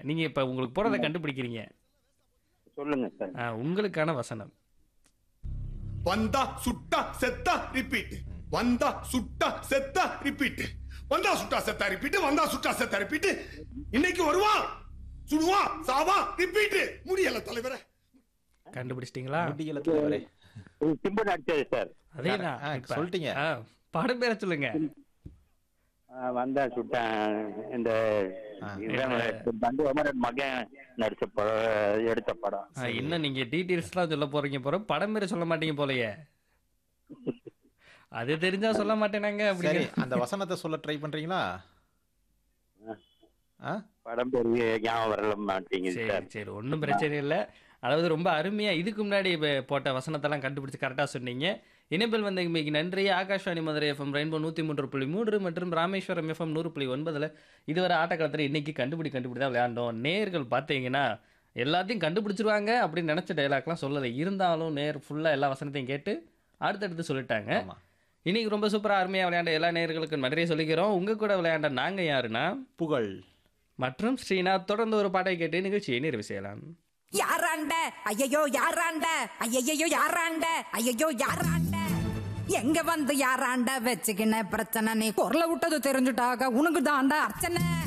நீங்க இப்ப உங்களுக்கு போறதை கண்டுபிடிக்கிறீங்க சொல்லுங்க சார் ஆ, உங்களுக்கான வசனம் வந்தா சுட்டா செத்தா ரிப்பீட் வந்தா சுட்டா செத்தா ரிப்பீட் வந்தா சுட்டா செத்தா ரிப்பீட் வந்தா சுட்டா செத்தா ரிப்பீட் இன்னைக்கு வருவான் சுடுவான் சாவா ரிப்பீட் முடியல தலைவரே கண்டுபிடிச்சிட்டீங்களா முடியல தலைவரே சிம்பு நடிச்சது சார் அதேதான் ஆ, இப்ப. சொல்லிட்டீங்க. ஆ, படம் பேர சொல்லுங்க ஆ, வந்தா சுட்டான் இந்த ஆ. இவன் பண்டு அமரன் மகன் நடிச்ச படம் எடுத்த படம் ஆ, இன்னும் நீங்க டீட்டெயில்ஸ்லாம் சொல்ல போறீங்க போற படம் பேர சொல்ல மாட்டீங்க போலயே அது தெரிஞ்சா சொல்ல மாட்டேனாங்க சரி அப்படி அந்த வசனத்தை சொல்ல ட்ரை பண்றீங்களா ஆ படம் பெரிய ஞாபகம் வரல மாட்டேங்குது சரி சார் சரி ஒன்றும் பிரச்சனை இல்லை அதாவது ரொம்ப அருமையா இதுக்கு முன்னாடி இப்ப போட்ட வசனத்தெல்லாம் கண்டுபிடிச்சு கரெக்டா சொன்னீங்க இணைப்பில் வந்த இன்னைக்கு நன்றி ஆகாஷ்வாணி மதுரை எஃப்எம் ரெயின்போ நூத்தி மூன்று புள்ளி மூன்று மற்றும் ராமேஸ்வரம் எஃப்எம் நூறு புள்ளி ஒன்பதுல இதுவரை ஆட்டக்காலத்தில் இன்னைக்கு கண்டுபிடி கண்டுபிடி தான் விளையாண்டோம் நேர்கள் பார்த்தீங்கன்னா எல்லாத்தையும் கண்டுபிடிச்சிருவாங்க அப்படின்னு நினைச்ச டைலாக்லாம் சொல்லலை இருந்தாலும் நேர் ஃபுல்லா எல்லா வசனத்தையும் கேட்டு அடுத்தடுத்து சொல்லிட்டாங்க ஆமா இன்னைக்கு ரொம்ப சூப்பரா அருமையா விளையாண்ட எல்லா நேர்களுக்கும் நன்றியை சொல்லிக்கிறோம் உங்க கூட விளையாண்ட நாங்க யாருன்னா புகழ் மற்றும் ஸ்ரீநாத் தொடர்ந்து ஒரு பாட்டை கேட்டு நிகழ்ச்சியை நிறைவு செய்யலாம் யாராண்ட ஐயையோ யாராண்ட ஐயையோ யாராண்ட ஐயையோ யாராண்ட எங்க வந்து யாராண்ட வச்சுக்கின பிரச்சனை நீ குரல விட்டது தெரிஞ்சுட்டாக உனக்கு தாண்டா அர்ச்சனை